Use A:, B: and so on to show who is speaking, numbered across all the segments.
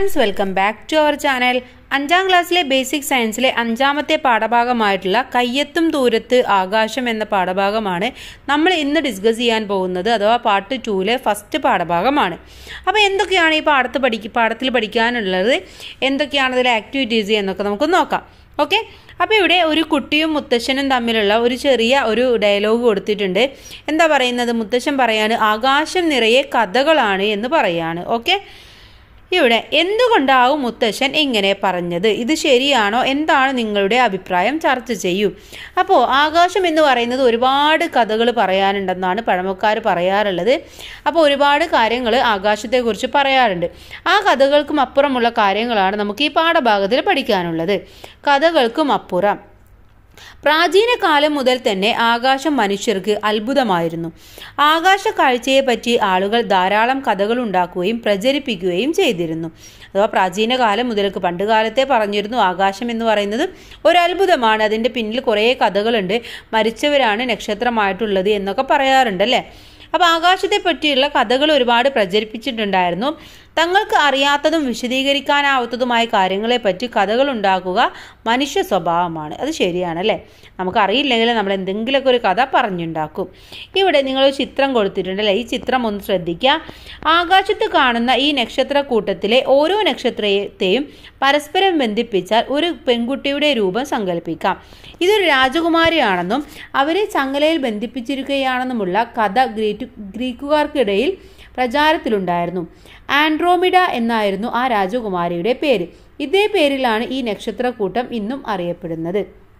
A: friends welcome back to our channel അഞ്ചാം ക്ലാസ്സിലെ basic സയൻസിലെ അഞ്ചാമത്തെ പാഠഭാഗമായിട്ടുള്ള കയ്യെത്തും ദൂരത്ത് ആകാശം എന്ന പാഠഭാഗമാണ് നമ്മൾ ഇന്ന് ഡിസ്കസ് ചെയ്യാൻ പോകുന്നത് അഥവാ പാർട്ട് ടൂവിലെ ഫസ്റ്റ് പാഠഭാഗമാണ് അപ്പോൾ എന്തൊക്കെയാണ് ഈ പാഠത്ത് പഠിക്ക പാഠത്തിൽ പഠിക്കാനുള്ളത് എന്തൊക്കെയാണ് അതിലെ ആക്ടിവിറ്റീസ് എന്നൊക്കെ നമുക്ക് നോക്കാം ഓക്കെ അപ്പോൾ ഇവിടെ ഒരു കുട്ടിയും മുത്തശ്ശനും തമ്മിലുള്ള ഒരു ചെറിയ ഒരു ഡയലോഗ് കൊടുത്തിട്ടുണ്ട് എന്താ പറയുന്നത് മുത്തശ്ശൻ പറയാണ് ആകാശം നിറയെ കഥകളാണ് എന്ന് പറയാണ് ഓക്കെ ഇവിടെ എന്തുകൊണ്ടാവും മുത്തശ്ശൻ ഇങ്ങനെ പറഞ്ഞത് ഇത് ശരിയാണോ എന്താണ് നിങ്ങളുടെ അഭിപ്രായം ചർച്ച ചെയ്യൂ അപ്പോൾ ആകാശം എന്ന് പറയുന്നത് ഒരുപാട് കഥകൾ പറയാനുണ്ടെന്നാണ് പഴമക്കാർ പറയാറുള്ളത് അപ്പോൾ ഒരുപാട് കാര്യങ്ങൾ ആകാശത്തെക്കുറിച്ച് പറയാറുണ്ട് ആ കഥകൾക്കും അപ്പുറമുള്ള കാര്യങ്ങളാണ് നമുക്ക് ഈ പാഠഭാഗത്തിൽ പഠിക്കാനുള്ളത് കഥകൾക്കും അപ്പുറം പ്രാചീന കാലം മുതൽ തന്നെ ആകാശം മനുഷ്യർക്ക് അത്ഭുതമായിരുന്നു ആകാശ കാഴ്ചയെപ്പറ്റി ആളുകൾ ധാരാളം കഥകൾ ഉണ്ടാക്കുകയും പ്രചരിപ്പിക്കുകയും ചെയ്തിരുന്നു അഥവാ പ്രാചീന കാലം മുതൽക്ക് പണ്ട് കാലത്തെ പറഞ്ഞിരുന്നു ആകാശം എന്ന് പറയുന്നത് ഒരു അത്ഭുതമാണ് അതിൻ്റെ പിന്നിൽ കുറേ കഥകളുണ്ട് മരിച്ചവരാണ് നക്ഷത്രമായിട്ടുള്ളത് എന്നൊക്കെ പറയാറുണ്ട് അല്ലേ അപ്പോൾ ആകാശത്തെ പറ്റിയുള്ള കഥകൾ ഒരുപാട് പ്രചരിപ്പിച്ചിട്ടുണ്ടായിരുന്നു തങ്ങൾക്ക് അറിയാത്തതും വിശദീകരിക്കാനാവാത്തതുമായ കാര്യങ്ങളെപ്പറ്റി കഥകൾ ഉണ്ടാക്കുക മനുഷ്യ സ്വഭാവമാണ് അത് ശരിയാണല്ലേ നമുക്കറിയില്ലെങ്കിൽ നമ്മൾ എന്തെങ്കിലുമൊക്കെ ഒരു കഥ പറഞ്ഞുണ്ടാക്കും ഇവിടെ നിങ്ങളൊരു ചിത്രം കൊടുത്തിട്ടുണ്ടല്ലേ ഈ ചിത്രം ഒന്ന് ശ്രദ്ധിക്കുക ആകാശത്ത് കാണുന്ന ഈ നക്ഷത്ര കൂട്ടത്തിലെ ഓരോ നക്ഷത്രത്തെയും പരസ്പരം ബന്ധിപ്പിച്ചാൽ ഒരു പെൺകുട്ടിയുടെ രൂപം സങ്കല്പിക്കാം ഇതൊരു രാജകുമാരിയാണെന്നും അവരെ ചങ്ങലയിൽ ബന്ധിപ്പിച്ചിരിക്കുകയാണെന്നുമുള്ള കഥ ഗ്രീറ്റ് ഗ്രീക്കുകാർക്കിടയിൽ പ്രചാരത്തിലുണ്ടായിരുന്നു ആൻഡ്രോമിഡ എന്നായിരുന്നു ആ രാജകുമാരിയുടെ പേര് ഇതേ പേരിലാണ് ഈ നക്ഷത്രക്കൂട്ടം ഇന്നും അറിയപ്പെടുന്നത്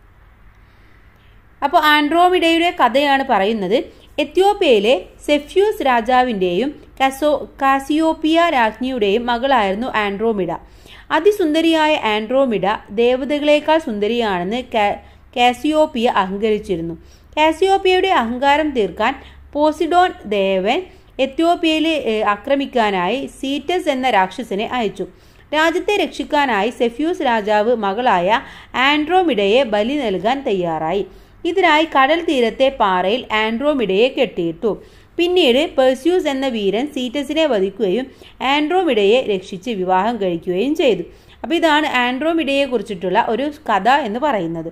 A: അപ്പോൾ ആൻഡ്രോമിഡയുടെ കഥയാണ് പറയുന്നത് എത്യോപ്യയിലെ സെഫ്യൂസ് രാജാവിൻ്റെയും കസോ കാസിയോപ്പിയ രാജ്ഞിയുടെയും മകളായിരുന്നു ആൻഡ്രോമിഡ അതിസുന്ദരിയായ ആൻഡ്രോമിഡ ദേവതകളേക്കാൾ സുന്ദരിയാണെന്ന് കാസിയോപ്പിയ അഹങ്കരിച്ചിരുന്നു കാസിയോപ്പിയയുടെ അഹങ്കാരം തീർക്കാൻ പോസിഡോൺ ദേവൻ എത്യോപ്യയിലെ ആക്രമിക്കാനായി സീറ്റസ് എന്ന രാക്ഷസനെ അയച്ചു രാജ്യത്തെ രക്ഷിക്കാനായി സെഫ്യൂസ് രാജാവ് മകളായ ആൻഡ്രോമിഡയെ ബലി നൽകാൻ തയ്യാറായി ഇതിനായി കടൽ തീരത്തെ പാറയിൽ ആൻഡ്രോമിഡയെ കെട്ടിയിട്ടു പിന്നീട് പെർസ്യൂസ് എന്ന വീരൻ സീറ്റസിനെ വധിക്കുകയും ആൻഡ്രോമിഡയെ രക്ഷിച്ച് വിവാഹം കഴിക്കുകയും ചെയ്തു അപ്പോൾ ഇതാണ് ആൻഡ്രോമിഡയെ കുറിച്ചിട്ടുള്ള ഒരു കഥ എന്ന് പറയുന്നത്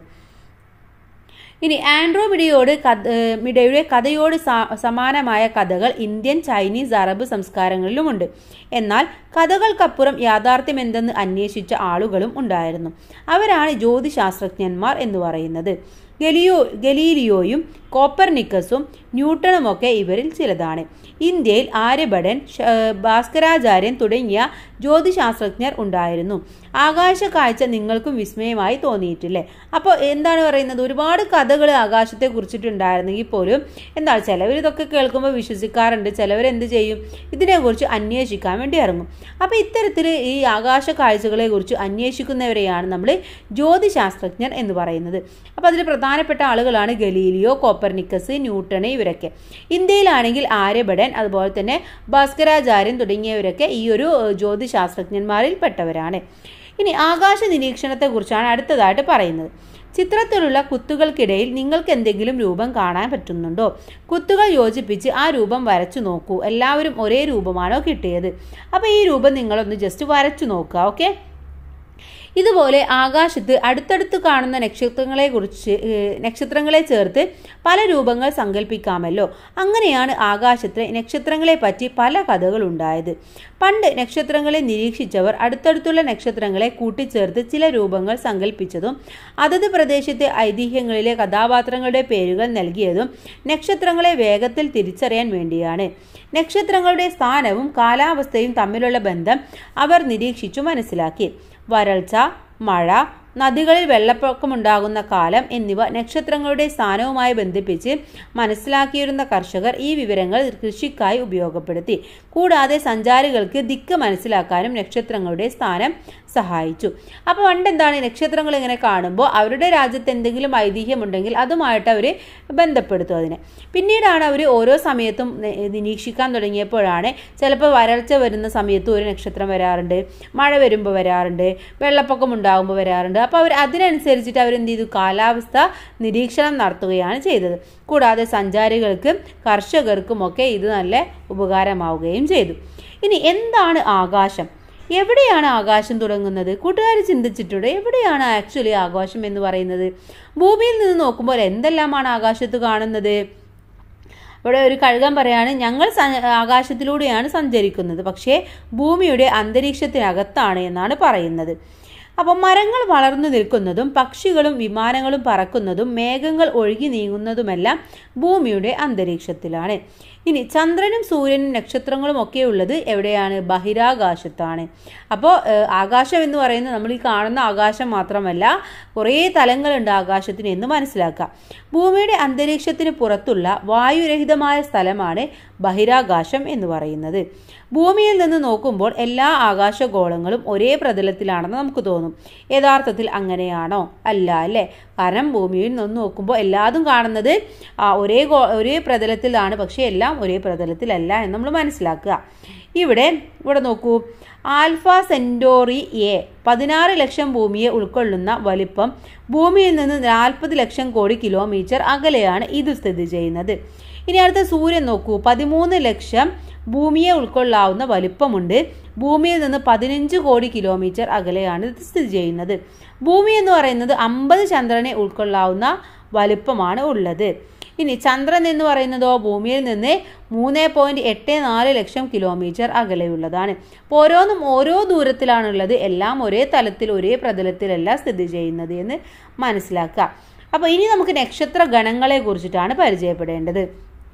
A: ഇനി ആൻഡ്രോമിഡയോട് കഥ മിഡയുടെ കഥയോട് സമാനമായ കഥകൾ ഇന്ത്യൻ ചൈനീസ് അറബ് സംസ്കാരങ്ങളിലുമുണ്ട് എന്നാൽ കഥകൾക്കപ്പുറം യാഥാർത്ഥ്യം എന്തെന്ന് അന്വേഷിച്ച ആളുകളും ഉണ്ടായിരുന്നു അവരാണ് ജ്യോതിശാസ്ത്രജ്ഞന്മാർ എന്ന് പറയുന്നത് ഗലിയോ ഗലീലിയോയും കോപ്പർനിക്കസും ന്യൂട്ടണുമൊക്കെ ഇവരിൽ ചിലതാണ് ഇന്ത്യയിൽ ആര്യഭടൻ ഭാസ്കരാചാര്യൻ തുടങ്ങിയ ജ്യോതിശാസ്ത്രജ്ഞർ ഉണ്ടായിരുന്നു ആകാശ കാഴ്ച നിങ്ങൾക്കും വിസ്മയമായി തോന്നിയിട്ടില്ലേ അപ്പോൾ എന്താണ് പറയുന്നത് ഒരുപാട് കഥകൾ ആകാശത്തെ കുറിച്ചിട്ടുണ്ടായിരുന്നെങ്കിൽ പോലും എന്താ ചിലവർ ഇതൊക്കെ കേൾക്കുമ്പോൾ വിശ്വസിക്കാറുണ്ട് ചിലവർ എന്ത് ചെയ്യും ഇതിനെക്കുറിച്ച് അന്വേഷിക്കാൻ വേണ്ടി ഇറങ്ങും അപ്പോൾ ഇത്തരത്തിൽ ഈ ആകാശ കാഴ്ചകളെ കുറിച്ച് അന്വേഷിക്കുന്നവരെയാണ് നമ്മൾ ജ്യോതിശാസ്ത്രജ്ഞർ എന്ന് പറയുന്നത് അപ്പോൾ അതിൽ പ്രധാനപ്പെട്ട ആളുകളാണ് ഗലീലിയോ കോപ്പർനിക്കസ് ന്യൂട്ടൺ ഇവരൊക്കെ ഇന്ത്യയിലാണെങ്കിൽ ആര്യഭടൻ അതുപോലെ തന്നെ ഭാസ്കരാചാര്യൻ തുടങ്ങിയവരൊക്കെ ഈ ഒരു ജ്യോതിശാസ്ത്രജ്ഞന്മാരിൽ പെട്ടവരാണ് ഇനി ആകാശ നിരീക്ഷണത്തെക്കുറിച്ചാണ് അടുത്തതായിട്ട് പറയുന്നത് ചിത്രത്തിലുള്ള കുത്തുകൾക്കിടയിൽ നിങ്ങൾക്ക് എന്തെങ്കിലും രൂപം കാണാൻ പറ്റുന്നുണ്ടോ കുത്തുകൾ യോജിപ്പിച്ച് ആ രൂപം വരച്ചു നോക്കൂ എല്ലാവരും ഒരേ രൂപമാണോ കിട്ടിയത് അപ്പോൾ ഈ രൂപം നിങ്ങളൊന്ന് ജസ്റ്റ് വരച്ചു നോക്കുക ഓക്കെ ഇതുപോലെ ആകാശത്ത് അടുത്തടുത്ത് കാണുന്ന നക്ഷത്രങ്ങളെ കുറിച്ച് നക്ഷത്രങ്ങളെ ചേർത്ത് പല രൂപങ്ങൾ സങ്കല്പിക്കാമല്ലോ അങ്ങനെയാണ് ആകാശത്തെ നക്ഷത്രങ്ങളെ പറ്റി പല കഥകൾ ഉണ്ടായത് പണ്ട് നക്ഷത്രങ്ങളെ നിരീക്ഷിച്ചവർ അടുത്തടുത്തുള്ള നക്ഷത്രങ്ങളെ കൂട്ടിച്ചേർത്ത് ചില രൂപങ്ങൾ സങ്കല്പിച്ചതും അതത് പ്രദേശത്തെ ഐതിഹ്യങ്ങളിലെ കഥാപാത്രങ്ങളുടെ പേരുകൾ നൽകിയതും നക്ഷത്രങ്ങളെ വേഗത്തിൽ തിരിച്ചറിയാൻ വേണ്ടിയാണ് നക്ഷത്രങ്ങളുടെ സ്ഥാനവും കാലാവസ്ഥയും തമ്മിലുള്ള ബന്ധം അവർ നിരീക്ഷിച്ചു മനസ്സിലാക്കി വരൾച്ച മഴ നദികളിൽ വെള്ളപ്പൊക്കമുണ്ടാകുന്ന കാലം എന്നിവ നക്ഷത്രങ്ങളുടെ സ്ഥാനവുമായി ബന്ധിപ്പിച്ച് മനസ്സിലാക്കിയിരുന്ന കർഷകർ ഈ വിവരങ്ങൾ കൃഷിക്കായി ഉപയോഗപ്പെടുത്തി കൂടാതെ സഞ്ചാരികൾക്ക് ദിക്ക് മനസ്സിലാക്കാനും നക്ഷത്രങ്ങളുടെ സ്ഥാനം സഹായിച്ചു അപ്പോൾ പണ്ട് എന്താണ് നക്ഷത്രങ്ങൾ ഇങ്ങനെ കാണുമ്പോൾ അവരുടെ രാജ്യത്ത് എന്തെങ്കിലും ഐതിഹ്യമുണ്ടെങ്കിൽ അതുമായിട്ട് അവർ ബന്ധപ്പെടുത്തും അതിനെ പിന്നീടാണ് അവർ ഓരോ സമയത്തും നിരീക്ഷിക്കാൻ തുടങ്ങിയപ്പോഴാണ് ചിലപ്പോൾ വരൾച്ച വരുന്ന സമയത്ത് ഒരു നക്ഷത്രം വരാറുണ്ട് മഴ വരുമ്പോൾ വരാറുണ്ട് വെള്ളപ്പൊക്കം ഉണ്ടാകുമ്പോൾ വരാറുണ്ട് അപ്പോൾ അവർ അതിനനുസരിച്ചിട്ട് അവരെന്ത് ചെയ്തു കാലാവസ്ഥ നിരീക്ഷണം നടത്തുകയാണ് ചെയ്തത് കൂടാതെ സഞ്ചാരികൾക്കും കർഷകർക്കുമൊക്കെ ഇത് നല്ല ഉപകാരമാവുകയും ചെയ്തു ഇനി എന്താണ് ആകാശം എവിടെയാണ് ആകാശം തുടങ്ങുന്നത് കൂട്ടുകാർ ചിന്തിച്ചിട്ടുണ്ട് എവിടെയാണ് ആക്ച്വലി ആകാശം എന്ന് പറയുന്നത് ഭൂമിയിൽ നിന്ന് നോക്കുമ്പോൾ എന്തെല്ലാമാണ് ആകാശത്ത് കാണുന്നത് ഇവിടെ ഒരു കഴുകൻ പറയാണ് ഞങ്ങൾ സ- ആകാശത്തിലൂടെയാണ് സഞ്ചരിക്കുന്നത് പക്ഷേ ഭൂമിയുടെ അന്തരീക്ഷത്തിനകത്താണ് എന്നാണ് പറയുന്നത് അപ്പോൾ മരങ്ങൾ വളർന്നു നിൽക്കുന്നതും പക്ഷികളും വിമാനങ്ങളും പറക്കുന്നതും മേഘങ്ങൾ ഒഴുകി നീങ്ങുന്നതുമെല്ലാം ഭൂമിയുടെ അന്തരീക്ഷത്തിലാണ് ഇനി ചന്ദ്രനും സൂര്യനും നക്ഷത്രങ്ങളും ഒക്കെ ഉള്ളത് എവിടെയാണ് ബഹിരാകാശത്താണ് അപ്പോൾ ഏഹ്, ആകാശം എന്ന് പറയുന്നത് നമ്മൾ ഈ കാണുന്ന ആകാശം മാത്രമല്ല കുറേ തലങ്ങളുണ്ട് ആകാശത്തിന് എന്ന് മനസ്സിലാക്കുക ഭൂമിയുടെ അന്തരീക്ഷത്തിന് പുറത്തുള്ള വായുരഹിതമായ സ്ഥലമാണ് ബഹിരാകാശം എന്ന് പറയുന്നത് ഭൂമിയിൽ നിന്ന് നോക്കുമ്പോൾ എല്ലാ ആകാശഗോളങ്ങളും ഒരേ പ്രതലത്തിലാണെന്ന് നമുക്ക് തോന്നും യഥാർത്ഥത്തിൽ അങ്ങനെയാണോ അല്ല അല്ലേ കാരണം ഭൂമിയിൽ നിന്ന് നോക്കുമ്പോൾ എല്ലാതും കാണുന്നത് ആ, ഒരേ ഗോ ഒരേ പ്രതലത്തിലാണ് പക്ഷേ എല്ലാം ഒരേ പ്രതലത്തിലല്ല എന്ന് നമ്മൾ മനസ്സിലാക്കുക ഇവിടെ ഇവിടെ നോക്കൂ ആൽഫ സെൻറ്റോറി എ പതിനാറ് ലക്ഷം ഭൂമിയെ ഉൾക്കൊള്ളുന്ന വലിപ്പം ഭൂമിയിൽ നിന്ന് നാൽപ്പത് ലക്ഷം കോടി കിലോമീറ്റർ അകലെയാണ് ഇത് സ്ഥിതി ചെയ്യുന്നത് ഇനി അടുത്ത സൂര്യൻ നോക്കൂ പതിമൂന്ന് ലക്ഷം ഭൂമിയെ ഉൾക്കൊള്ളാവുന്ന വലിപ്പമുണ്ട് ഭൂമിയിൽ നിന്ന് പതിനഞ്ച് കോടി കിലോമീറ്റർ അകലെയാണ് ഇത് സ്ഥിതി ചെയ്യുന്നത് ഭൂമി എന്ന് പറയുന്നത് അമ്പത് ചന്ദ്രനെ ഉൾക്കൊള്ളാവുന്ന വലിപ്പമാണ് ഉള്ളത് ഇനി ചന്ദ്രൻ എന്ന് പറയുന്നതോ ഭൂമിയിൽ നിന്ന് മൂന്ന് പോയിന്റ് എട്ട് നാല് ലക്ഷം കിലോമീറ്റർ അകലെയുള്ളതാണ് അപ്പോൾ ഓരോന്നും ഓരോ ദൂരത്തിലാണുള്ളത് എല്ലാം ഒരേ തലത്തിൽ ഒരേ പ്രതലത്തിലല്ല സ്ഥിതി ചെയ്യുന്നത് എന്ന് മനസ്സിലാക്കുക അപ്പോൾ ഇനി നമുക്ക് നക്ഷത്ര ഗണങ്ങളെ കുറിച്ചിട്ടാണ് പരിചയപ്പെടേണ്ടത്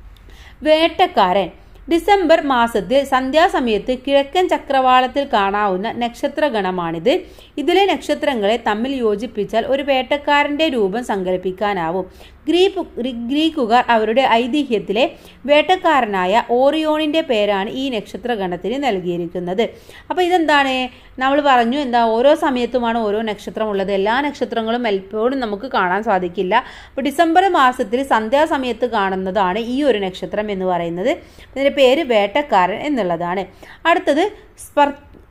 A: വേട്ടക്കാരൻ ഡിസംബർ മാസത്തിൽ സന്ധ്യാസമയത്ത് കിഴക്കൻ ചക്രവാളത്തിൽ കാണാവുന്ന നക്ഷത്രഗണമാണിത് ഇതിലെ നക്ഷത്രങ്ങളെ തമ്മിൽ യോജിപ്പിച്ചാൽ ഒരു വേട്ടക്കാരന്റെ രൂപം സങ്കല്പിക്കാനാവും ഗ്രീപ്പ് ഗ്രീക്കുകാർ അവരുടെ ഐതിഹ്യത്തിലെ വേട്ടക്കാരനായ ഓറിയോണിന്റെ പേരാണ് ഈ നക്ഷത്രഗണത്തിന് നൽകിയിരിക്കുന്നത് അപ്പോൾ ഇതെന്താണ് നമ്മൾ പറഞ്ഞു എന്താ ഓരോ സമയത്തുമാണ് ഓരോ നക്ഷത്രം ഉള്ളത് എല്ലാ നക്ഷത്രങ്ങളും എപ്പോഴും നമുക്ക് കാണാൻ സാധിക്കില്ല അപ്പോൾ ഡിസംബർ മാസത്തിൽ സന്ധ്യാസമയത്ത് കാണുന്നതാണ് ഈ ഒരു നക്ഷത്രം എന്ന് പറയുന്നത് ഇതിന്റെ പേര് വേട്ടക്കാരൻ എന്നുള്ളതാണ് അടുത്തത് സ്പർ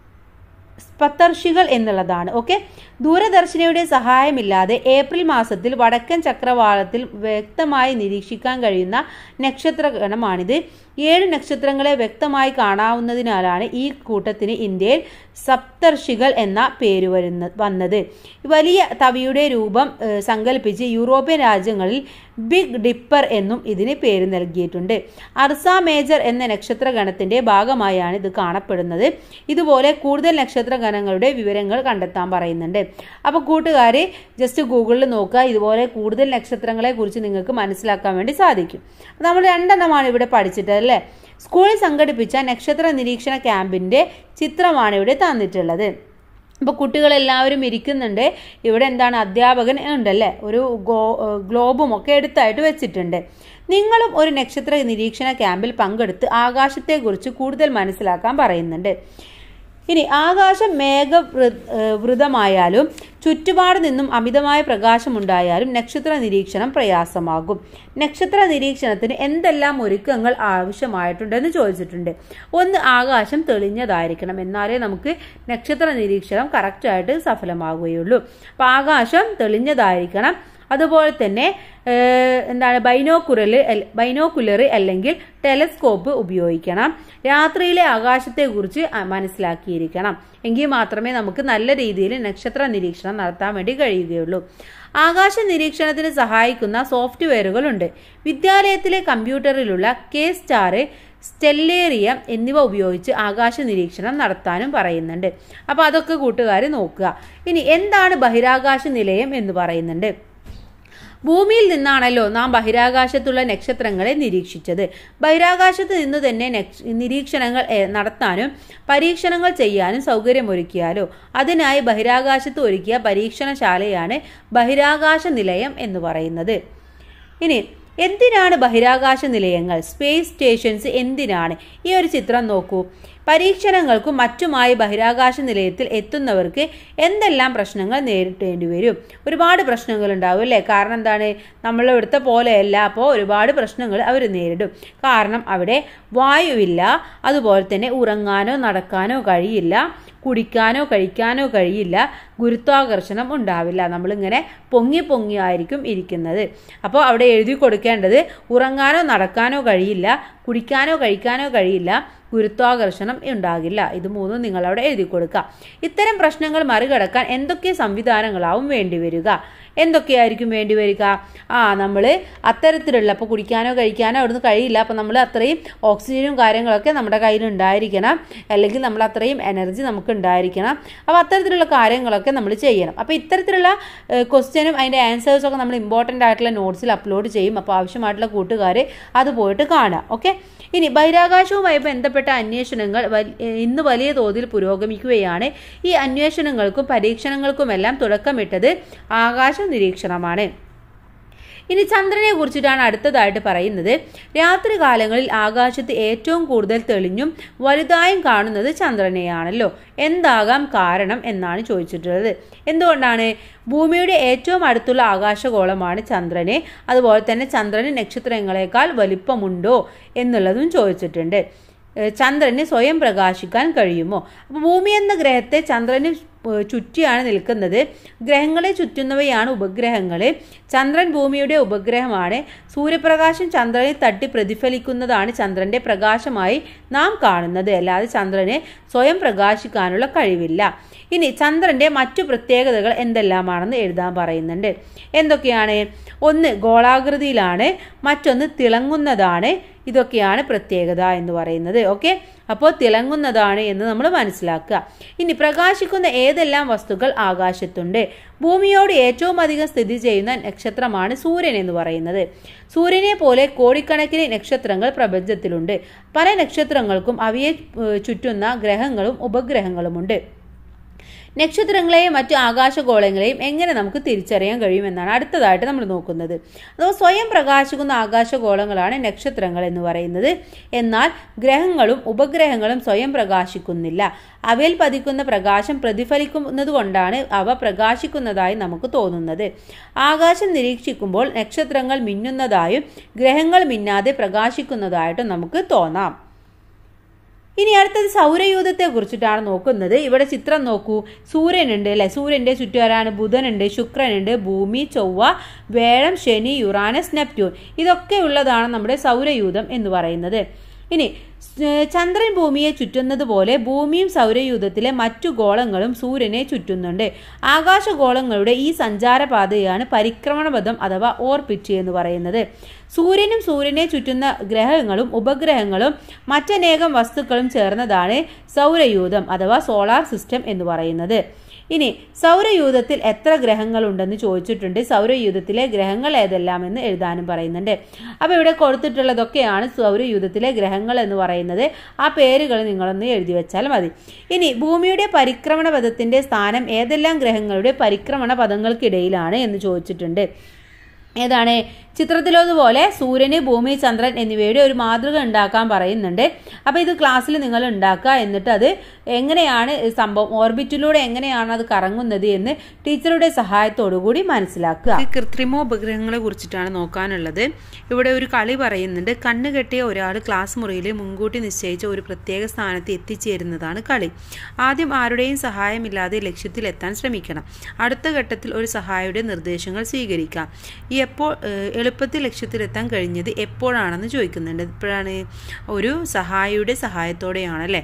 A: സ്പത്തർഷികൾ എന്നുള്ളതാണ് ഓക്കെ ദൂരദർശിനിയുടെ സഹായമില്ലാതെ ഏപ്രിൽ മാസത്തിൽ വടക്കൻ ചക്രവാളത്തിൽ വ്യക്തമായി നിരീക്ഷിക്കാൻ കഴിയുന്ന നക്ഷത്രഗണമാണിത് ഏഴ് നക്ഷത്രങ്ങളെ വ്യക്തമായി കാണാവുന്നതിനാലാണ് ഈ കൂട്ടത്തിന് ഇന്ത്യയിൽ സപ്തർഷികൾ എന്ന പേര് വരുന്ന വന്നത് വലിയ തവിയുടെ രൂപം ഏഹ്, സങ്കല്പിച്ച് യൂറോപ്യൻ രാജ്യങ്ങളിൽ ബിഗ് ഡിപ്പർ എന്നും ഇതിന് പേര് നൽകിയിട്ടുണ്ട് അർസ മേജർ എന്ന നക്ഷത്രഗണത്തിന്റെ ഭാഗമായാണ് ഇത് കാണപ്പെടുന്നത് ഇതുപോലെ കൂടുതൽ നക്ഷത്രഗണങ്ങളുടെ വിവരങ്ങൾ കണ്ടെത്താൻ പറയുന്നുണ്ട് അപ്പോൾ കൂട്ടുകാർ ജസ്റ്റ് ഗൂഗിളിൽ നോക്കുക ഇതുപോലെ കൂടുതൽ നക്ഷത്രങ്ങളെ കുറിച്ച് നിങ്ങൾക്ക് മനസ്സിലാക്കാൻ വേണ്ടി സാധിക്കും നമ്മൾ രണ്ടെണ്ണമാണ് ഇവിടെ പഠിച്ചിട്ട് അല്ലേ സ്കൂളിൽ സംഘടിപ്പിച്ച നക്ഷത്ര നിരീക്ഷണ ക്യാമ്പിന്റെ ചിത്രമാണ് ഇവിടെ തന്നിട്ടുള്ളത് അപ്പോൾ കുട്ടികളെല്ലാവരും ഇരിക്കുന്നുണ്ട് ഇവിടെ എന്താണ് അധ്യാപകൻ ഉണ്ടല്ലേ ഒരു ഗോ ഗ്ലോബും ഒക്കെ എടുത്തായിട്ട് വെച്ചിട്ടുണ്ട് നിങ്ങളും ഒരു നക്ഷത്ര നിരീക്ഷണ ക്യാമ്പിൽ പങ്കെടുത്ത് ആകാശത്തെക്കുറിച്ച് കൂടുതൽ മനസ്സിലാക്കാൻ പറയുന്നുണ്ട് ഇനി ആകാശം മേഘവൃതമായാലും ചുറ്റുപാട് നിന്നും അമിതമായ പ്രകാശമുണ്ടായാലും നക്ഷത്ര നിരീക്ഷണം പ്രയാസമാകും നക്ഷത്ര നിരീക്ഷണത്തിന് എന്തെല്ലാം ഒരുക്കങ്ങൾ ആവശ്യമായിട്ടുണ്ടെന്ന് ചോദിച്ചിട്ടുണ്ട് ഒന്ന് ആകാശം തെളിഞ്ഞതായിരിക്കണം എന്നാലേ നമുക്ക് നക്ഷത്ര നിരീക്ഷണം കറക്റ്റായിട്ട് സഫലമാകുകയുള്ളൂ അപ്പോൾ ആകാശം തെളിഞ്ഞതായിരിക്കണം അതുപോലെ തന്നെ ഏഹ്, എന്താണ് ബൈനോക്കുലർ ബൈനോക്കുലർ അല്ലെങ്കിൽ ടെലസ്കോപ്പ് ഉപയോഗിക്കണം രാത്രിയിലെ ആകാശത്തെക്കുറിച്ച് അ- മനസ്സിലാക്കിയിരിക്കണം എങ്കിൽ മാത്രമേ നമുക്ക് നല്ല രീതിയിൽ നക്ഷത്ര നിരീക്ഷണം നടത്താൻ വേണ്ടി കഴിയുകയുള്ളൂ ആകാശ നിരീക്ഷണത്തിന് സഹായിക്കുന്ന സോഫ്റ്റ്വെയറുകളുണ്ട് വിദ്യാലയത്തിലെ കമ്പ്യൂട്ടറിലുള്ള കെ സ്റ്റാർ സ്റ്റെല്ലേറിയം എന്നിവ ഉപയോഗിച്ച് ആകാശ നിരീക്ഷണം നടത്താനും പറയുന്നുണ്ട് അപ്പോൾ അതൊക്കെ കൂട്ടുകാർ നോക്കുക ഇനി എന്താണ് ബഹിരാകാശ നിലയം എന്ന് പറയുന്നുണ്ട് ഭൂമിയിൽ നിന്നാണല്ലോ നാം ബഹിരാകാശത്തുള്ള നക്ഷത്രങ്ങളെ നിരീക്ഷിച്ചത് ബഹിരാകാശത്ത് നിന്ന് തന്നെ നക്ഷ- നിരീക്ഷണങ്ങൾ ഏ, നടത്താനും പരീക്ഷണങ്ങൾ ചെയ്യാനും സൗകര്യമൊരുക്കിയാലോ അതിനായി ബഹിരാകാശത്ത് ഒരുക്കിയ പരീക്ഷണശാലയാണ് ബഹിരാകാശ നിലയം എന്ന് പറയുന്നത് ഇനി എന്തിനാണ് ബഹിരാകാശ നിലയങ്ങൾ സ്പേസ് സ്റ്റേഷൻസ് എന്തിനാണ് ഈ ഒരു ചിത്രം നോക്കൂ പരീക്ഷണങ്ങൾക്കും മറ്റുമായി ബഹിരാകാശ നിലയത്തിൽ എത്തുന്നവർക്ക് എന്തെല്ലാം പ്രശ്നങ്ങൾ നേരിടേണ്ടി വരും ഒരുപാട് പ്രശ്നങ്ങൾ ഉണ്ടാവും അല്ലേ കാരണം എന്താണ് നമ്മൾ ഇവിടുത്തെ പോലെയല്ല അപ്പോൾ ഒരുപാട് പ്രശ്നങ്ങൾ അവർ നേരിടും കാരണം അവിടെ വായുവില്ല അതുപോലെ തന്നെ ഉറങ്ങാനോ നടക്കാനോ കഴിയില്ല കുടിക്കാനോ കഴിക്കാനോ കഴിയില്ല ഗുരുത്വാകർഷണം ഉണ്ടാവില്ല നമ്മളിങ്ങനെ പൊങ്ങി പൊങ്ങി ആയിരിക്കും ഇരിക്കുന്നത് അപ്പോൾ അവിടെ എഴുതി കൊടുക്കേണ്ടത് ഉറങ്ങാനോ നടക്കാനോ കഴിയില്ല കുടിക്കാനോ കഴിക്കാനോ കഴിയില്ല ഗുരുത്വാകർഷണം ഉണ്ടാകില്ല ഇത് മൂന്നും നിങ്ങളവിടെ എഴുതി കൊടുക്കുക ഇത്തരം പ്രശ്നങ്ങൾ മറികടക്കാൻ എന്തൊക്കെ സംവിധാനങ്ങളാവും വേണ്ടിവരിക എന്തൊക്കെയായിരിക്കും വേണ്ടി വരിക ആ നമ്മൾ അത്തരത്തിലുള്ള ഇപ്പോൾ കുടിക്കാനോ കഴിക്കാനോ അവിടുന്ന് കഴിയില്ല അപ്പോൾ നമ്മൾ അത്രയും ഓക്സിജനും കാര്യങ്ങളൊക്കെ നമ്മുടെ കയ്യിൽ ഉണ്ടായിരിക്കണം അല്ലെങ്കിൽ നമ്മൾ അത്രയും എനർജി നമുക്ക് ഉണ്ടായിരിക്കണം അപ്പോൾ അത്തരത്തിലുള്ള കാര്യങ്ങളൊക്കെ നമ്മൾ ചെയ്യണം അപ്പോൾ ഇത്തരത്തിലുള്ള ക്വസ്റ്റ്യനും അതിൻ്റെ ആൻസേഴ്സൊക്കെ നമ്മൾ ഇമ്പോർട്ടൻ്റ് ആയിട്ടുള്ള നോട്ട്സിൽ അപ്ലോഡ് ചെയ്യും അപ്പോൾ ആവശ്യമായിട്ടുള്ള കൂട്ടുകാർ അത് പോയിട്ട് കാണുക ഓക്കെ ഇനി ബഹിരാകാശവുമായി ബന്ധപ്പെട്ട അന്വേഷണങ്ങൾ ഇന്ന് വലിയ തോതിൽ പുരോഗമിക്കുകയാണ് ഈ അന്വേഷണങ്ങൾക്കും പരീക്ഷണങ്ങൾക്കുമെല്ലാം തുടക്കമിട്ടത് ആകാശ നിരീക്ഷണമാണ് ഇനി ചന്ദ്രനെ കുറിച്ചിട്ടാണ് അടുത്തതായിട്ട് പറയുന്നത് രാത്രി കാലങ്ങളിൽ ആകാശത്ത് ഏറ്റവും കൂടുതൽ തെളിഞ്ഞും വലുതായും കാണുന്നത് ചന്ദ്രനെയാണല്ലോ എന്താകാം കാരണം എന്നാണ് ചോദിച്ചിട്ടുള്ളത് എന്തുകൊണ്ടാണ് ഭൂമിയുടെ ഏറ്റവും അടുത്തുള്ള ആകാശഗോളമാണ് ചന്ദ്രനെ അതുപോലെ തന്നെ ചന്ദ്രന് നക്ഷത്രങ്ങളെക്കാൾ വലിപ്പമുണ്ടോ എന്നുള്ളതും ചോദിച്ചിട്ടുണ്ട് ചന്ദ്രന് സ്വയം പ്രകാശിക്കാൻ കഴിയുമോ അപ്പോൾ ഭൂമി എന്ന ഗ്രഹത്തെ ചന്ദ്രന് ചുറ്റിയാണ് നിൽക്കുന്നത് ഗ്രഹങ്ങളെ ചുറ്റുന്നവയാണ് ഉപഗ്രഹങ്ങൾ ചന്ദ്രൻ ഭൂമിയുടെ ഉപഗ്രഹമാണ് സൂര്യപ്രകാശം ചന്ദ്രനെ തട്ടി പ്രതിഫലിക്കുന്നതാണ് ചന്ദ്രന്റെ പ്രകാശമായി നാം കാണുന്നത് അല്ലാതെ ചന്ദ്രന് സ്വയം പ്രകാശിക്കാനുള്ള കഴിവില്ല ഇനി ചന്ദ്രന്റെ മറ്റു പ്രത്യേകതകൾ എന്തെല്ലാമാണെന്ന് എഴുതാൻ പറയുന്നുണ്ട് എന്തൊക്കെയാണ് ഒന്ന് ഗോളാകൃതിയിലാണ് മറ്റൊന്ന് തിളങ്ങുന്നതാണ് ഇതൊക്കെയാണ് പ്രത്യേകത എന്ന് പറയുന്നത് ഓക്കെ അപ്പോൾ തിളങ്ങുന്നതാണ് എന്ന് നമ്മൾ മനസ്സിലാക്കുക ഇനി പ്രകാശിക്കുന്ന ഏതെല്ലാം വസ്തുക്കൾ ആകാശത്തുണ്ട് ഭൂമിയോട് ഏറ്റവും അധികം സ്ഥിതി ചെയ്യുന്ന നക്ഷത്രമാണ് സൂര്യൻ എന്ന് പറയുന്നത് സൂര്യനെ പോലെ കോടിക്കണക്കിന് നക്ഷത്രങ്ങൾ പ്രപഞ്ചത്തിലുണ്ട് പല നക്ഷത്രങ്ങൾക്കും അവയെ ചുറ്റുന്ന ഗ്രഹങ്ങളും ഉപഗ്രഹങ്ങളുമുണ്ട് നക്ഷത്രങ്ങളെയും മറ്റു ആകാശഗോളങ്ങളെയും എങ്ങനെ നമുക്ക് തിരിച്ചറിയാൻ കഴിയുമെന്നാണ് അടുത്തതായിട്ട് നമ്മൾ നോക്കുന്നത് അഥവാ സ്വയം പ്രകാശിക്കുന്ന ആകാശഗോളങ്ങളാണ് നക്ഷത്രങ്ങൾ എന്ന് പറയുന്നത് എന്നാൽ ഗ്രഹങ്ങളും ഉപഗ്രഹങ്ങളും സ്വയം പ്രകാശിക്കുന്നില്ല അവയിൽ പതിക്കുന്ന പ്രകാശം പ്രതിഫലിക്കുന്നത് കൊണ്ടാണ് അവ പ്രകാശിക്കുന്നതായി നമുക്ക് തോന്നുന്നത് ആകാശം നിരീക്ഷിക്കുമ്പോൾ നക്ഷത്രങ്ങൾ മിന്നുന്നതായും ഗ്രഹങ്ങൾ മിന്നാതെ പ്രകാശിക്കുന്നതായിട്ടും നമുക്ക് തോന്നാം ഇനി അടുത്തത് സൗരയൂഥത്തെ കുറിച്ചിട്ടാണ് നോക്കുന്നത് ഇവിടെ ചിത്രം നോക്കൂ സൂര്യനുണ്ട് അല്ലെ സൂര്യന്റെ ചുറ്റുവരാണ് ബുധനുണ്ട് ശുക്രനുണ്ട് ഭൂമി ചൊവ്വ വേഴം ശനി യുറാനസ് നെപ്റ്റ്യൂൺ ഇതൊക്കെ ഉള്ളതാണ് നമ്മുടെ സൗരയൂഥം എന്ന് പറയുന്നത് ഇനി ചന്ദ്രൻ ഭൂമിയെ ചുറ്റുന്നത് പോലെ ഭൂമിയും സൗരയൂഥത്തിലെ മറ്റു ഗോളങ്ങളും സൂര്യനെ ചുറ്റുന്നുണ്ട് ആകാശഗോളങ്ങളുടെ ഈ സഞ്ചാരപാതയാണ് പരിക്രമണപഥം അഥവാ ഓർബിറ്റ് എന്ന് പറയുന്നത് സൂര്യനും സൂര്യനെ ചുറ്റുന്ന ഗ്രഹങ്ങളും ഉപഗ്രഹങ്ങളും മറ്റനേകം വസ്തുക്കളും ചേർന്നതാണ് സൗരയൂഥം അഥവാ സോളാർ സിസ്റ്റം എന്ന് പറയുന്നത് ഇനി സൗരയൂഥത്തിൽ എത്ര ഗ്രഹങ്ങളുണ്ടെന്ന് ചോദിച്ചിട്ടുണ്ട് സൗരയൂഥത്തിലെ ഗ്രഹങ്ങൾ ഏതെല്ലാം എന്ന് എഴുതാനും പറയുന്നുണ്ട് അപ്പോൾ ഇവിടെ കൊടുത്തിട്ടുള്ളതൊക്കെയാണ് സൗരയൂഥത്തിലെ ഗ്രഹങ്ങൾ എന്ന് പറയുന്നത് ആ പേരുകൾ നിങ്ങളൊന്ന് എഴുതി വെച്ചാൽ മതി ഇനി ഭൂമിയുടെ പരിക്രമണ പഥത്തിന്റെ സ്ഥാനം ഏതെല്ലാം ഗ്രഹങ്ങളുടെ പരിക്രമണ പദങ്ങൾക്കിടയിലാണ് എന്ന് ചോദിച്ചിട്ടുണ്ട് ഏതാണ് ചിത്രത്തിലതുപോലെ സൂര്യന് ഭൂമി ചന്ദ്രൻ എന്നിവയുടെ ഒരു മാതൃക ഉണ്ടാക്കാൻ പറയുന്നുണ്ട് അപ്പോൾ ഇത് ക്ലാസ്സിൽ നിങ്ങൾ ഉണ്ടാക്കുക എന്നിട്ട് അത് എങ്ങനെയാണ് സംഭവം ഓർബിറ്റിലൂടെ എങ്ങനെയാണ് അത് കറങ്ങുന്നത് എന്ന് ടീച്ചറുടെ സഹായത്തോടു കൂടി മനസ്സിലാക്കുക കൃത്രിമോപഗ്രഹങ്ങളെ കുറിച്ചിട്ടാണ് നോക്കാനുള്ളത് ഇവിടെ ഒരു കളി പറയുന്നുണ്ട് കണ്ണ് കെട്ടിയ ഒരാൾ ക്ലാസ് മുറിയിൽ മുൻകൂട്ടി നിശ്ചയിച്ച ഒരു പ്രത്യേക സ്ഥാനത്ത് എത്തിച്ചേരുന്നതാണ് കളി ആദ്യം ആരുടെയും സഹായമില്ലാതെ ലക്ഷ്യത്തിലെത്താൻ ശ്രമിക്കണം അടുത്ത ഘട്ടത്തിൽ ഒരു സഹായിയുടെ നിർദ്ദേശങ്ങൾ സ്വീകരിക്കാം ഈ എപ്പോൾ എളുപ്പത്തിൽ ലക്ഷ്യത്തിലെത്താൻ കഴിഞ്ഞത് എപ്പോഴാണെന്ന് ചോദിക്കുന്നുണ്ട് ഇപ്പോഴാണ് ഒരു സഹായിയുടെ സഹായത്തോടെയാണല്ലേ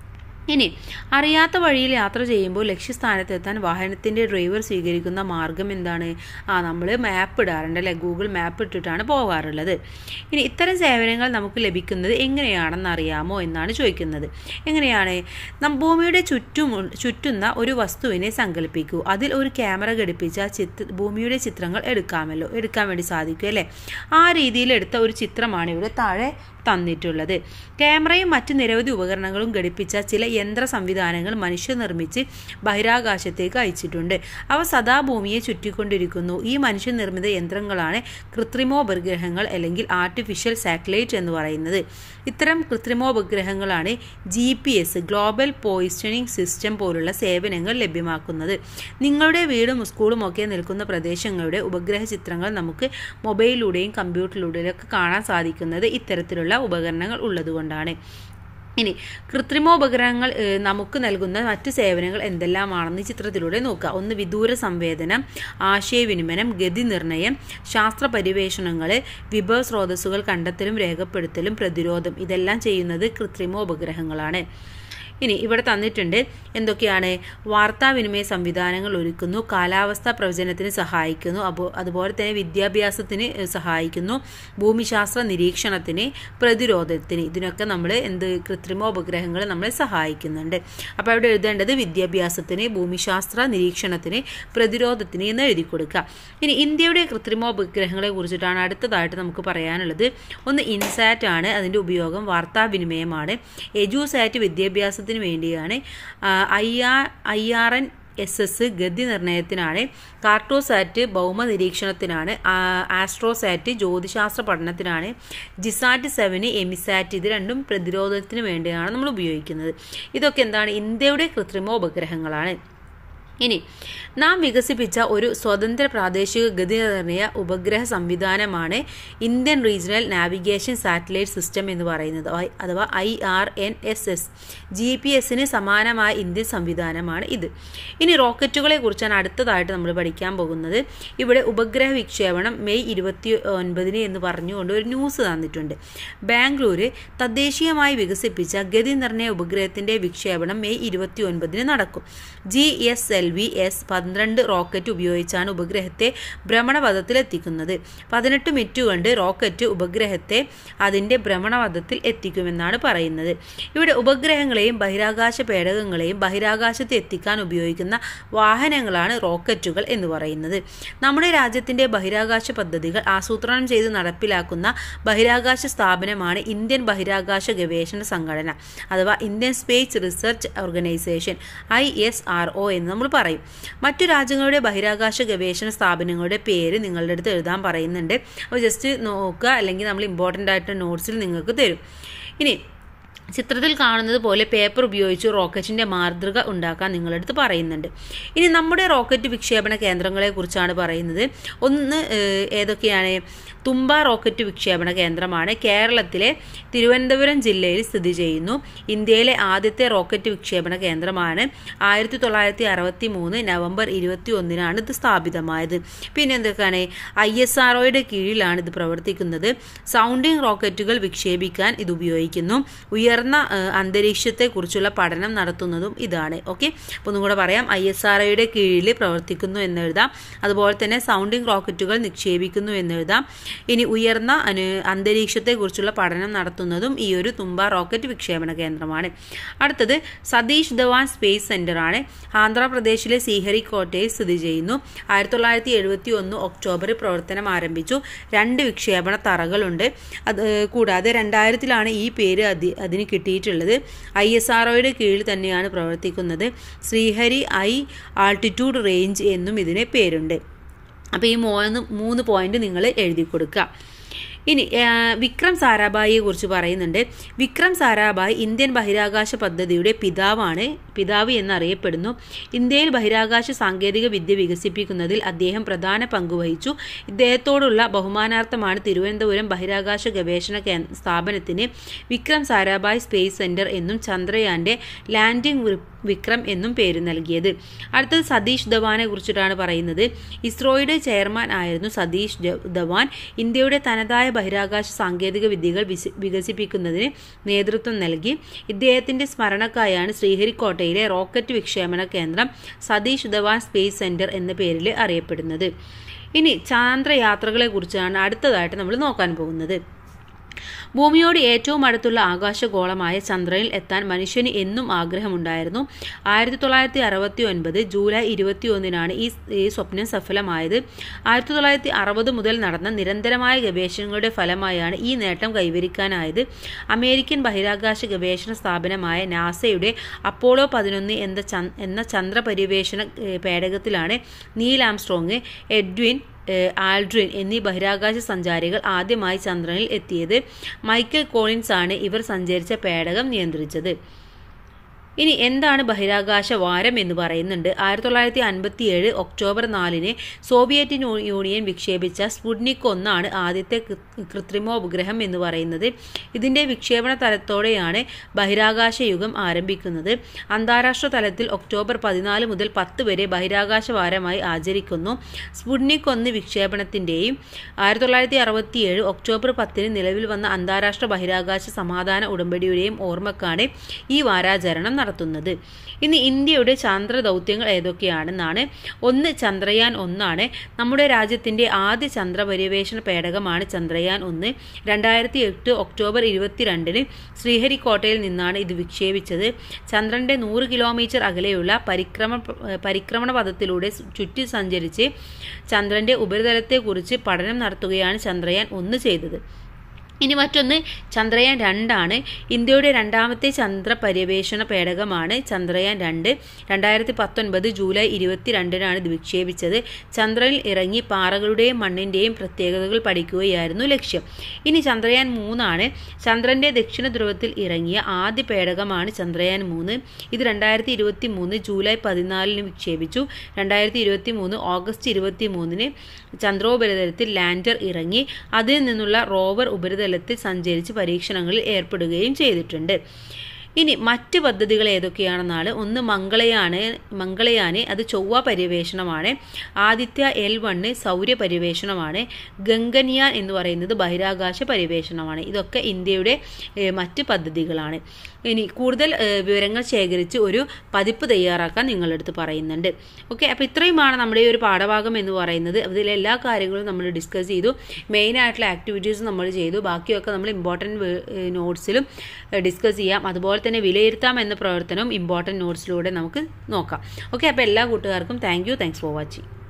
A: ഇനി അറിയാത്ത വഴിയിൽ യാത്ര ചെയ്യുമ്പോൾ ലക്ഷ്യസ്ഥാനത്തെത്താൻ വാഹനത്തിൻ്റെ ഡ്രൈവർ സ്വീകരിക്കുന്ന മാർഗം എന്താണ് ആ നമ്മൾ മാപ്പ് ഇടാറുണ്ട് അല്ലേ ഗൂഗിൾ മാപ്പ് ഇട്ടിട്ടാണ് പോകാറുള്ളത് ഇനി ഇത്തരം സേവനങ്ങൾ നമുക്ക് ലഭിക്കുന്നത് എങ്ങനെയാണെന്ന് അറിയാമോ എന്നാണ് ചോദിക്കുന്നത് എങ്ങനെയാണ് നം ഭൂമിയുടെ ചുറ്റും ചുറ്റുന്ന ഒരു വസ്തുവിനെ സങ്കല്പിക്കൂ അതിൽ ഒരു ക്യാമറ ഘടിപ്പിച്ച ചിത്ര ഭൂമിയുടെ ചിത്രങ്ങൾ എടുക്കാമല്ലോ എടുക്കാൻ വേണ്ടി സാധിക്കും അല്ലേ ആ രീതിയിൽ എടുത്ത ഒരു ചിത്രമാണ് ഇവിടെ താഴെ തന്നിട്ടുള്ളത് ക്യാമറയും മറ്റ് നിരവധി ഉപകരണങ്ങളും ഘടിപ്പിച്ച ചില യന്ത്ര സംവിധാനങ്ങൾ മനുഷ്യർ നിർമ്മിച്ച് ബഹിരാകാശത്തേക്ക് അയച്ചിട്ടുണ്ട് അവ സദാ ഭൂമിയെ ചുറ്റിക്കൊണ്ടിരിക്കുന്നു ഈ മനുഷ്യ നിർമ്മിത യന്ത്രങ്ങളാണ് കൃത്രിമോപഗ്രഹങ്ങൾ അല്ലെങ്കിൽ ആർട്ടിഫിഷ്യൽ സാറ്റലൈറ്റ് എന്ന് പറയുന്നത് ഇത്തരം കൃത്രിമോപഗ്രഹങ്ങളാണ് G P S global positioning system പോലുള്ള സേവനങ്ങൾ ലഭ്യമാക്കുന്നത് നിങ്ങളുടെ വീടും സ്കൂളും ഒക്കെ നിൽക്കുന്ന പ്രദേശങ്ങളുടെ ഉപഗ്രഹ ചിത്രങ്ങൾ നമുക്ക് മൊബൈലിലൂടെയും കമ്പ്യൂട്ടറിലൂടെയും ഒക്കെ കാണാൻ സാധിക്കുന്നത് ഇത്തരത്തിലുള്ള ഉപകരണങ്ങൾ ഉള്ളതുകൊണ്ടാണ് ഇനി കൃത്രിമോപഗ്രഹങ്ങൾ ഏഹ്, നമുക്ക് നൽകുന്ന മറ്റു സേവനങ്ങൾ എന്തെല്ലാമാണെന്ന് ഈ ചിത്രത്തിലൂടെ നോക്കുക ഒന്ന് വിദൂര സംവേദനം ആശയവിനിമയം ഗതി നിർണയം ശാസ്ത്ര പര്യവേഷണങ്ങൾ വിഭവ സ്രോതസ്സുകൾ കണ്ടെത്തലും രേഖപ്പെടുത്തലും പ്രതിരോധം ഇതെല്ലാം ചെയ്യുന്നത് കൃത്രിമോപഗ്രഹങ്ങളാണ് ഇനി ഇവിടെ തന്നിട്ടുണ്ട് എന്തൊക്കെയാണ് വാർത്താവിനിമയ സംവിധാനങ്ങൾ ഒരുക്കുന്നു കാലാവസ്ഥാ പ്രവചനത്തിന് സഹായിക്കുന്നു അപ്പോൾ അതുപോലെ തന്നെ വിദ്യാഭ്യാസത്തിന് ഏഹ്, സഹായിക്കുന്നു ഭൂമിശാസ്ത്ര നിരീക്ഷണത്തിന് പ്രതിരോധത്തിന് ഇതിനൊക്കെ നമ്മൾ എന്ത് കൃത്രിമോപഗ്രഹങ്ങൾ നമ്മളെ സഹായിക്കുന്നുണ്ട് അപ്പോൾ അവിടെ എഴുതേണ്ടത് വിദ്യാഭ്യാസത്തിന് ഭൂമിശാസ്ത്ര നിരീക്ഷണത്തിന് പ്രതിരോധത്തിന് എന്ന് എഴുതി കൊടുക്കുക ഇനി ഇന്ത്യയുടെ കൃത്രിമോപഗ്രഹങ്ങളെ കുറിച്ചിട്ടാണ് അടുത്തതായിട്ട് നമുക്ക് പറയാനുള്ളത് ഒന്ന് ഇൻസാറ്റ് ആണ് അതിൻ്റെ ഉപയോഗം വാർത്താവിനിമയമാണ് എജുസാറ്റ് വിദ്യാഭ്യാസത്തിന് വേണ്ടിയാണ് I R I R N S S ഗതി നിർണയത്തിനാണ് കാർട്ടോസാറ്റ് ഭൗമ നിരീക്ഷണത്തിനാണ് ആ- ആസ്ട്രോസാറ്റ് ജ്യോതിശാസ്ത്ര പഠനത്തിനാണ് ജിസാറ്റ് സെവന് എമിസാറ്റ് ഇത് രണ്ടും പ്രതിരോധത്തിന് വേണ്ടിയാണ് നമ്മൾ ഉപയോഗിക്കുന്നത് ഇതൊക്കെ എന്താണ് ഇന്ത്യയുടെ കൃത്രിമ ഉപഗ്രഹങ്ങളാണ് ഇനി നാം വികസിപ്പിച്ച ഒരു സ്വതന്ത്ര പ്രാദേശിക ഗതിനിർണയ ഉപഗ്രഹ സംവിധാനമാണ് Indian regional navigation satellite system എന്ന് പറയുന്നത് ഐ- അഥവാ I R N S S G P എസിന് സമാനമായ ഇന്ത്യൻ സംവിധാനമാണ് ഇത് ഇനി റോക്കറ്റുകളെ കുറിച്ചാണ് അടുത്തതായിട്ട് നമ്മൾ പഠിക്കാൻ പോകുന്നത് ഇവിടെ ഉപഗ്രഹ വിക്ഷേപണം മെയ് ഇരുപത്തി ഒൻപതിന് എന്ന് പറഞ്ഞുകൊണ്ട് ഒരു ന്യൂസ് തന്നിട്ടുണ്ട് ബാംഗ്ലൂര് തദ്ദേശീയമായി വികസിപ്പിച്ച ഗതി നിർണയ ഉപഗ്രഹത്തിന്റെ വിക്ഷേപണം മെയ് ഇരുപത്തി ഒൻപതിന് നടക്കും G S L V S പന്ത്രണ്ട് റോക്കറ്റ് ഉപയോഗിച്ചാണ് ഉപഗ്രഹത്തെ ഭ്രമണപഥത്തിൽ എത്തിക്കുന്നത് പതിനെട്ട് മിനിറ്റ് കൊണ്ട് റോക്കറ്റ് ഉപഗ്രഹത്തെ അതിൻ്റെ ഭ്രമണപഥത്തിൽ എത്തിക്കുമെന്നാണ് പറയുന്നത് ഇവിടെ ഉപഗ്രഹങ്ങളെയും ബഹിരാകാശ പേടകങ്ങളെയും ബഹിരാകാശത്ത് എത്തിക്കാൻ ഉപയോഗിക്കുന്ന വാഹനങ്ങളാണ് റോക്കറ്റുകൾ എന്ന് പറയുന്നത് നമ്മുടെ രാജ്യത്തിൻ്റെ ബഹിരാകാശ പദ്ധതികൾ ആസൂത്രണം ചെയ്ത് നടപ്പിലാക്കുന്ന ബഹിരാകാശ സ്ഥാപനമാണ് ഇന്ത്യൻ ബഹിരാകാശ ഗവേഷണ സംഘടന അഥവാ Indian space research organisation I S R O എന്ന് നമ്മൾ പറയും മറ്റു രാജ്യങ്ങളുടെ ബഹിരാകാശ ഗവേഷണ സ്ഥാപനങ്ങളുടെ പേര് നിങ്ങളുടെ അടുത്ത് എഴുതാൻ പറയുന്നുണ്ട് അപ്പോൾ ജസ്റ്റ് നോക്കുക അല്ലെങ്കിൽ നമ്മൾ ഇമ്പോർട്ടൻ്റ് ആയിട്ട് നോട്ട്സിൽ നിങ്ങൾക്ക് തരും ഇനി ചിത്രത്തിൽ കാണുന്നത് പോലെ പേപ്പർ ഉപയോഗിച്ച് റോക്കറ്റിന്റെ മാതൃക ഉണ്ടാക്കാൻ നിങ്ങളടുത്ത് പറയുന്നുണ്ട് ഇനി നമ്മുടെ റോക്കറ്റ് വിക്ഷേപണ കേന്ദ്രങ്ങളെ കുറിച്ചാണ് പറയുന്നത് ഒന്ന് ഏഹ്, ഏതൊക്കെയാണ് തുമ്പ റോക്കറ്റ് വിക്ഷേപണ കേന്ദ്രമാണ് കേരളത്തിലെ തിരുവനന്തപുരം ജില്ലയിൽ സ്ഥിതി ചെയ്യുന്നു ഇന്ത്യയിലെ ആദ്യത്തെ റോക്കറ്റ് വിക്ഷേപണ കേന്ദ്രമാണ് ആയിരത്തി തൊള്ളായിരത്തി അറുപത്തി മൂന്ന് നവംബർ ഇരുപത്തി ഒന്നിനാണ് ഇത് സ്ഥാപിതമായത് പിന്നെ എന്തൊക്കെയാണ് ഐ എസ് ആർഒയുടെ കീഴിലാണ് ഇത് പ്രവർത്തിക്കുന്നത് സൗണ്ടിംഗ് റോക്കറ്റുകൾ വിക്ഷേപിക്കാൻ ഇത് ഉപയോഗിക്കുന്നു ഉയർന്ന ഏഹ്, അന്തരീക്ഷത്തെക്കുറിച്ചുള്ള പഠനം നടത്തുന്നതും ഇതാണ് ഓക്കെ അപ്പോൾ ഒന്നും കൂടെ പറയാം ഐ എസ് ആർ ഒയുടെ കീഴിൽ പ്രവർത്തിക്കുന്നു എന്ന് എഴുതാം അതുപോലെ തന്നെ സൗണ്ടിംഗ് റോക്കറ്റുകൾ നിക്ഷേപിക്കുന്നു എന്ന് എഴുതാം ഇനി ഉയർന്ന അനു അന്തരീക്ഷത്തെക്കുറിച്ചുള്ള പഠനം നടത്തുന്നതും ഈ ഒരു തുമ്പ റോക്കറ്റ് വിക്ഷേപണ കേന്ദ്രമാണ് അടുത്തത് സതീഷ് ധവാൻ സ്പേസ് സെന്റർ ആണ് ആന്ധ്രാപ്രദേശിലെ ശ്രീഹരിക്കോട്ടയിൽ സ്ഥിതി ചെയ്യുന്നു ആയിരത്തി തൊള്ളായിരത്തി എഴുപത്തി ഒന്ന് ഒക്ടോബറിൽ പ്രവർത്തനം ആരംഭിച്ചു രണ്ട് വിക്ഷേപണ തറകളുണ്ട് അത് കൂടാതെ രണ്ടായിരത്തിലാണ് ഈ പേര് അതി അതിന് കിട്ടിയിട്ടുള്ളത് ഐ എസ് ആർ ഒയുടെ കീഴിൽ തന്നെയാണ് പ്രവർത്തിക്കുന്നത് ശ്രീഹരി ഐ ആൾട്ടിറ്റ്യൂഡ് റേഞ്ച് എന്നും ഇതിന് പേരുണ്ട് അപ്പോൾ ഈ മൂന്ന് മൂന്ന് പോയിന്റ് നിങ്ങൾ എഴുതി കൊടുക്കുക ഇനി ആ, വിക്രം സാരാഭായിയെ കുറിച്ച് പറയുന്നുണ്ട് വിക്രം സാരാഭായ് ഇന്ത്യൻ ബഹിരാകാശ പദ്ധതിയുടെ പിതാവാണ് പിതാവ് എന്നറിയപ്പെടുന്നു ഇന്ത്യയിൽ ബഹിരാകാശ സാങ്കേതിക വിദ്യ വികസിപ്പിക്കുന്നതിൽ അദ്ദേഹം പ്രധാന പങ്കുവഹിച്ചു ഇദ്ദേഹത്തോടുള്ള ബഹുമാനാർത്ഥമാണ് തിരുവനന്തപുരം ബഹിരാകാശ ഗവേഷണ കേ- സ്ഥാപനത്തിന് വിക്രം സാരാഭായ് സ്പേസ് സെന്റർ എന്നും ചന്ദ്രയാന്റെ ലാൻഡിംഗ് വി- വിക്രം എന്നും പേര് നൽകിയത് അടുത്തത് സതീഷ് ധവാനെ കുറിച്ചിട്ടാണ് പറയുന്നത് ഇസ്രോയുടെ ചെയർമാൻ ആയിരുന്നു സതീഷ് ജ- ധവാൻ ഇന്ത്യയുടെ തനതായ ബഹിരാകാശ സാങ്കേതിക വിദ്യകൾ വിസി- വികസിപ്പിക്കുന്നതിന് നേതൃത്വം നൽകി ഇദ്ദേഹത്തിന്റെ സ്മരണക്കായാണ് ശ്രീഹരിക്കോട്ടയിലെ റോക്കറ്റ് വിക്ഷേപണ കേന്ദ്രം സതീഷ് ധവാൻ സ്പേസ് സെന്റർ എന്ന പേരിൽ അറിയപ്പെടുന്നത് ഇനി ചാന്ദ്രയാത്രകളെ കുറിച്ചാണ് അടുത്തതായിട്ട് നമ്മൾ നോക്കാൻ പോകുന്നത് ഭൂമിയോട് ഏറ്റവും അടുത്തുള്ള ആകാശഗോളമായ ചന്ദ്രനിൽ എത്താൻ മനുഷ്യന് എന്നും ആഗ്രഹമുണ്ടായിരുന്നു ആയിരത്തി തൊള്ളായിരത്തി അറുപത്തി ഒൻപത് ജൂലൈ ഇരുപത്തി ഒന്നിനാണ് ഈ ഈ സ്വപ്നം സഫലമായത് ആയിരത്തി തൊള്ളായിരത്തി അറുപത് മുതൽ നടന്ന നിരന്തരമായ ഗവേഷണങ്ങളുടെ ഫലമായാണ് ഈ നേട്ടം കൈവരിക്കാനായത് അമേരിക്കൻ ബഹിരാകാശ ഗവേഷണ സ്ഥാപനമായ നാസയുടെ അപ്പോളോ പതിനൊന്ന് എന്ന ചന്ദ് എന്ന ചന്ദ്രപര്യവേഷണ ഏഹ്, പേടകത്തിലാണ് നീൽ ആംസ്ട്രോങ് എഡ്വിൻ ഏഹ്, ആൽഡ്രിൻ എന്നീ ബഹിരാകാശ സഞ്ചാരികൾ ആദ്യമായി ചന്ദ്രനിൽ എത്തിയത് മൈക്കൽ കോളിൻസ് ആണ് ഇവർ സഞ്ചരിച്ച പേടകം നിയന്ത്രിച്ചത് ഇനി എന്താണ് ബഹിരാകാശ വാരം എന്ന് പറയുന്നുണ്ട് ആയിരത്തി തൊള്ളായിരത്തി അൻപത്തി ഏഴ് ഒക്ടോബർ നാലിന് സോവിയറ്റ് യൂ- യൂണിയൻ വിക്ഷേപിച്ച സ്പുട്നിക് ഒന്നാണ് ആദ്യത്തെ കൃ- കൃത്രിമോപഗ്രഹം എന്ന് പറയുന്നത് ഇതിന്റെ വിക്ഷേപണ തലത്തോടെയാണ് ബഹിരാകാശ യുഗം ആരംഭിക്കുന്നത് അന്താരാഷ്ട്ര തലത്തിൽ ഒക്ടോബർ പതിനാല് മുതൽ പത്ത് വരെ ബഹിരാകാശ വാരമായി ആചരിക്കുന്നു സ്പുട്നിക് ഒന്ന് വിക്ഷേപണത്തിന്റെയും ആയിരത്തി തൊള്ളായിരത്തി അറുപത്തിയേഴ് ഒക്ടോബർ പത്തിന് നിലവിൽ വന്ന അന്താരാഷ്ട്ര ബഹിരാകാശ സമാധാന ഉടമ്പടിയുടെയും ഓർമ്മക്കാണ് ഈ വാരാചരണം നടത്തുന്നത് ഇനി ഇന്ത്യയുടെ ചാന്ദ്ര ദൗത്യങ്ങൾ ഏതൊക്കെയാണെന്നാണ് ഒന്ന് ചന്ദ്രയാൻ ഒന്നാണ് നമ്മുടെ രാജ്യത്തിന്റെ ആദ്യ ചന്ദ്ര പര്യവേഷണ പേടകമാണ് ചന്ദ്രയാൻ ഒന്ന് രണ്ടായിരത്തി എട്ട് ഒക്ടോബർ ഇരുപത്തിരണ്ടിന് ശ്രീഹരിക്കോട്ടയിൽ നിന്നാണ് ഇത് വിക്ഷേപിച്ചത് ചന്ദ്രന്റെ നൂറ് കിലോമീറ്റർ അകലെയുള്ള പരിക്രമ പരിക്രമണ പഥത്തിലൂടെ ചുറ്റി സഞ്ചരിച്ച് ചന്ദ്രന്റെ ഉപരിതലത്തെക്കുറിച്ച് പഠനം നടത്തുകയാണ് ചന്ദ്രയാൻ ഒന്ന് ചെയ്തത് ഇനി മറ്റൊന്ന് ചന്ദ്രയാൻ രണ്ടാണ് ഇന്ത്യയുടെ രണ്ടാമത്തെ ചന്ദ്ര പര്യവേഷണ പേടകമാണ് ചന്ദ്രയാൻ രണ്ട് രണ്ടായിരത്തി പത്തൊൻപത് ജൂലൈ ഇരുപത്തിരണ്ടിനാണ് ഇത് വിക്ഷേപിച്ചത് ചന്ദ്രനിൽ ഇറങ്ങി പാറകളുടെയും മണ്ണിന്റെയും പ്രത്യേകതകൾ പഠിക്കുകയായിരുന്നു ലക്ഷ്യം ഇനി ചന്ദ്രയാൻ മൂന്നാണ് ചന്ദ്രന്റെ ദക്ഷിണ ധ്രുവത്തിൽ ഇറങ്ങിയ ആദ്യ പേടകമാണ് ചന്ദ്രയാൻ മൂന്ന് ഇത് രണ്ടായിരത്തി ഇരുപത്തി മൂന്ന് ജൂലൈ പതിനാലിന് വിക്ഷേപിച്ചു രണ്ടായിരത്തി ഇരുപത്തി മൂന്ന് ഓഗസ്റ്റ് ഇരുപത്തി മൂന്നിന് ചന്ദ്രോപരിതലത്തിൽ ലാൻഡർ ഇറങ്ങി അതിൽ നിന്നുള്ള റോവർ ഉപരിതലത്തിൽ സഞ്ചരിച്ച് പരീക്ഷണങ്ങളിൽ ഏർപ്പെടുകയും ചെയ്തിട്ടുണ്ട് ഇനി മറ്റ് പദ്ധതികൾ ഏതൊക്കെയാണെന്നാണ് ഒന്ന് മംഗളയാണ് മംഗളയാന് അത് ചൊവ്വ പര്യവേഷണമാണ് ആദിത്യ എൽ വണ്ണ് സൗര്യ പര്യവേഷണമാണ് ഗംഗനിയാൻ എന്ന് പറയുന്നത് ബഹിരാകാശ പര്യവേഷണമാണ് ഇതൊക്കെ ഇന്ത്യയുടെ ഏഹ്, മറ്റ് പദ്ധതികളാണ് ഇനി കൂടുതൽ ഏഹ്, വിവരങ്ങൾ ശേഖരിച്ച് ഒരു പതിപ്പ് തയ്യാറാക്കാൻ നിങ്ങളുടെ അടുത്ത് പറയുന്നുണ്ട് ഓക്കെ അപ്പോൾ ഇത്രയുമാണ് നമ്മുടെ ഈ ഒരു പാഠഭാഗം എന്ന് പറയുന്നത് അതിലെ എല്ലാ കാര്യങ്ങളും നമ്മൾ ഡിസ്കസ് ചെയ്തു മെയിൻ ആയിട്ടുള്ള ആക്ടിവിറ്റീസ് നമ്മൾ ചെയ്തു ബാക്കിയൊക്കെ നമ്മൾ ഇമ്പോർട്ടൻറ്റ് നോട്ട്സിലും ഡിസ്കസ് ചെയ്യാം അതുപോലെ തന്നെ വിലയിരുത്താം എന്ന പ്രവർത്തനവും ഇമ്പോർട്ടൻറ്റ് നോട്ട്സിലൂടെ നമുക്ക് നോക്കാം ഓക്കെ അപ്പോൾ എല്ലാ കൂട്ടുകാർക്കും thank you thanks for watching